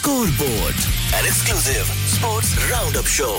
Scoreboard, an exclusive sports roundup show.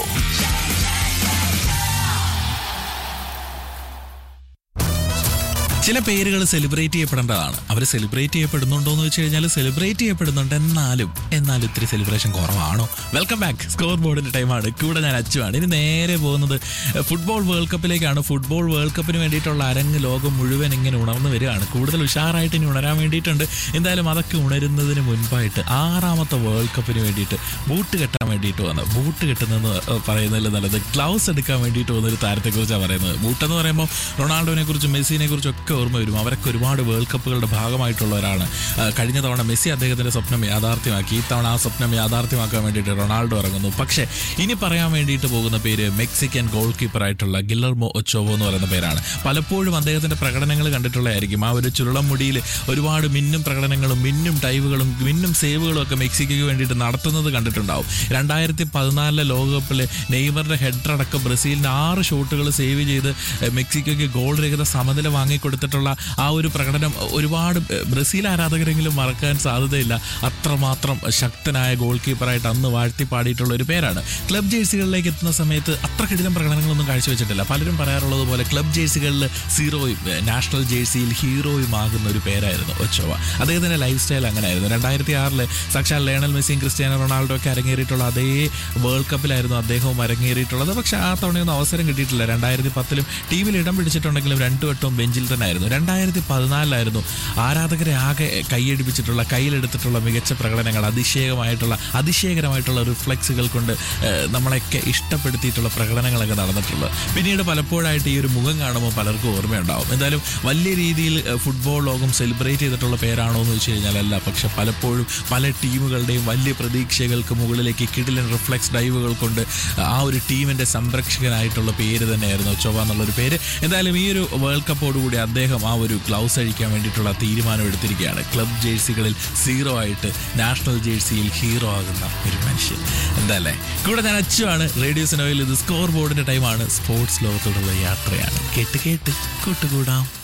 ചില പേരുകൾ celebrate ചെയ്യപ്പെടേണ്ടതാണ് അവർ celebrate ചെയ്യപ്പെടുന്നുണ്ടോ എന്ന് വെച്ച് കഴിഞ്ഞാൽ സെലിബ്രേറ്റ് ചെയ്യപ്പെടുന്നുണ്ട് എന്നാലും എന്നാലും ഇത്തിരി സെലിബ്രേഷൻ കുറവാണോ വെൽക്കം ബാക്ക് സ്കോർ ബോർഡിന്റെ ടൈമാണ് കൂടെ ഞാൻ അച്ചുവാണ് ഇനി നേരെ പോകുന്നത് ഫുട്ബോൾ വേൾഡ് കപ്പിലേക്കാണ് ഫുട്ബോൾ വേൾഡ് കപ്പിന് വേണ്ടിയിട്ടുള്ള അരങ്ങ് ലോകം മുഴുവൻ ഇങ്ങനെ ഉണർന്നു വരികയാണ് കൂടുതൽ ഉഷാറായിട്ട് ഇനി ഉണരാൻ വേണ്ടിയിട്ടുണ്ട് എന്തായാലും അതൊക്കെ ഉണരുന്നതിന് മുൻപായിട്ട് ആറാമത്തെ വേൾഡ് കപ്പിന് വേണ്ടിയിട്ട് ബൂട്ട് കെട്ടാൻ വേണ്ടിയിട്ട് വന്നത് ബൂട്ട് കെട്ടുന്നതെന്ന് പറയുന്നതിൽ നല്ലത് ഗ്ലൗസ് എടുക്കാൻ വേണ്ടിയിട്ട് വന്ന ഒരു താരത്തെക്കുറിച്ചാണ് പറയുന്നത് ബൂട്ട് എന്ന് പറയുമ്പോൾ റൊണാൾഡോനെ കുറിച്ചും മെസ്സിനെ കുറിച്ചും ഒക്കെ ഓർമ്മ വരും അവരൊക്കെ ഒരുപാട് വേൾഡ് കപ്പുകളുടെ ഭാഗമായിട്ടുള്ളവരാണ് ആ, കഴിഞ്ഞ തവണ മെസ്സി അദ്ദേഹത്തിന്റെ സ്വപ്നം യാഥാർത്ഥ്യമാക്കി ഈ തവണ ആ സ്വപ്നം യാഥാർത്ഥ്യമാക്കാൻ വേണ്ടിയിട്ട് റൊണാൾഡോ ഇറങ്ങുന്നു പക്ഷേ ഇനി പറയാൻ വേണ്ടിയിട്ട് പോകുന്ന പേര് മെക്സിക്കൻ ഗോൾ കീപ്പറായിട്ടുള്ള ഗില്ലർമോ ഒച്ചോവോ എന്ന് പറയുന്ന പേരാണ് പലപ്പോഴും അദ്ദേഹത്തിന്റെ പ്രകടനങ്ങൾ കണ്ടിട്ടുള്ളതായിരിക്കും ആ ഒരു ചുരുളം മുടിയിൽ ഒരുപാട് മിന്നും പ്രകടനങ്ങളും മിന്നും ഡൈവുകളും മിന്നും സേവുകളും ഒക്കെ മെക്സിക്കോയ്ക്ക് വേണ്ടിയിട്ട് നടത്തുന്നത് കണ്ടിട്ടുണ്ടാവും രണ്ടായിരത്തി പതിനാലിലെ ലോകകപ്പിലെ നെയ്മറിന്റെ ഹെഡർ അടക്കം ബ്രസീലിന്റെ ആറ് ഷോട്ടുകൾ സേവ് ചെയ്ത് എഹ്, മെക്സിക്കോയ്ക്ക് ഗോൾ രഹിത സമനില വാങ്ങിക്കൊടുത്തിട്ടുള്ള ആ ഒരു പ്രകടനം ഒരുപാട് എഹ്, ബ്രസീൽ ആരാധകരെങ്കിലും മറക്കാൻ സാധ്യതയില്ല അത്രമാത്രം ശക്തനായ ഗോൾ കീപ്പറായിട്ട് അന്ന് വാഴ്ത്തി പാടിയിട്ടുള്ള ഒരു പേരാണ് ക്ലബ് ജേഴ്സികളിലേക്ക് എത്തുന്ന സമയത്ത് അത്ര കിടിലം പ്രകടനങ്ങളൊന്നും കാഴ്ചവെച്ചിട്ടില്ല പലരും പറയാറുള്ളത് പോലെ ക്ലബ് ജേഴ്സികളിൽ സീറോയും എഹ്, നാഷണൽ ജേഴ്സിയിൽ ഹീറോയും ആകുന്ന ഒരു പേരായിരുന്നു ഒച്ചോവ അദ്ദേഹത്തിന്റെ ലൈഫ് സ്റ്റൈൽ അങ്ങനെയായിരുന്നു രണ്ടായിരത്തി ആറില് സാക്ഷാൽ ലയണൽ മെസ്സിയും ക്രിസ്ത്യാനോ റൊണാൾഡോ ഒക്കെ അരങ്ങേറിയിട്ടുള്ള അതേ വേൾഡ് കപ്പിലായിരുന്നു അദ്ദേഹവും അരങ്ങേറിയിട്ടുള്ളത് പക്ഷെ ആ തവണയൊന്നും അവസരം കിട്ടിയിട്ടില്ല രണ്ടായിരത്തി പത്തിലും ടീമിൽ ഇടം പിടിച്ചിട്ടുണ്ടെങ്കിലും രണ്ടു വട്ടവും ബെഞ്ചിൽ തന്നെ ആയിരുന്നു രണ്ടായിരത്തി പതിനാലിലായിരുന്നു ആരാധകരെ ആകെ കൈയടിപ്പിച്ചിട്ടുള്ള കയ്യിലെടുത്തിട്ടുള്ള മികച്ച പ്രകടനങ്ങൾ അതിശയമായിട്ടുള്ള അതിശയകരമായിട്ടുള്ള റിഫ്ലെക്സുകൾ കൊണ്ട് ഏഹ്, നമ്മളെയൊക്കെ ഇഷ്ടപ്പെടുത്തിയിട്ടുള്ള പ്രകടനങ്ങളൊക്കെ നടന്നിട്ടുള്ളത് പിന്നീട് പലപ്പോഴായിട്ട് ഈ ഒരു മുഖം കാണുമ്പോൾ പലർക്കും ഓർമ്മയുണ്ടാവും എന്തായാലും വലിയ രീതിയിൽ ഏഹ്, ഫുട്ബോൾ ലോകം സെലിബ്രേറ്റ് ചെയ്തിട്ടുള്ള പേരാണോ എന്ന് വെച്ച് കഴിഞ്ഞാൽ അല്ല പക്ഷെ പലപ്പോഴും പല ടീമുകളുടെയും വലിയ പ്രതീക്ഷകൾക്ക് മുകളിലേക്ക് കിടിലൻ റിഫ്ലെക്സ് ഡൈവുകൾ കൊണ്ട് ആ ഒരു ടീമിന്റെ സംരക്ഷകനായിട്ടുള്ള പേര് തന്നെയായിരുന്നു ചൊവ്വ എന്നുള്ളൊരു പേര് എന്തായാലും ഈ ഒരു വേൾഡ് കപ്പോടുകൂടി അദ്ദേഹം ആ ഒരു ഗ്ലൗസ് അഴിക്കാൻ വേണ്ടിയിട്ടുള്ള തീരുമാനം എടുത്തിരിക്കുകയാണ് ക്ലബ് ജേഴ്സികളിൽ സീറോ ആയിട്ട് നാഷണൽ ജേഴ്സിയിൽ ഹീറോ ആകുന്ന ഒരു മനുഷ്യൻ എന്താ അല്ലേ കൂടെ ഞാൻ അച്ചുവാണ് റേഡിയോ സിനോയിൽ ഇത് സ്കോർ ബോർഡിന്റെ ടൈമാണ് സ്പോർട്സ് ലോകത്തോടുള്ള യാത്രയാണ് കേട്ട് കേട്ട് കൂട്ടുകൂടാം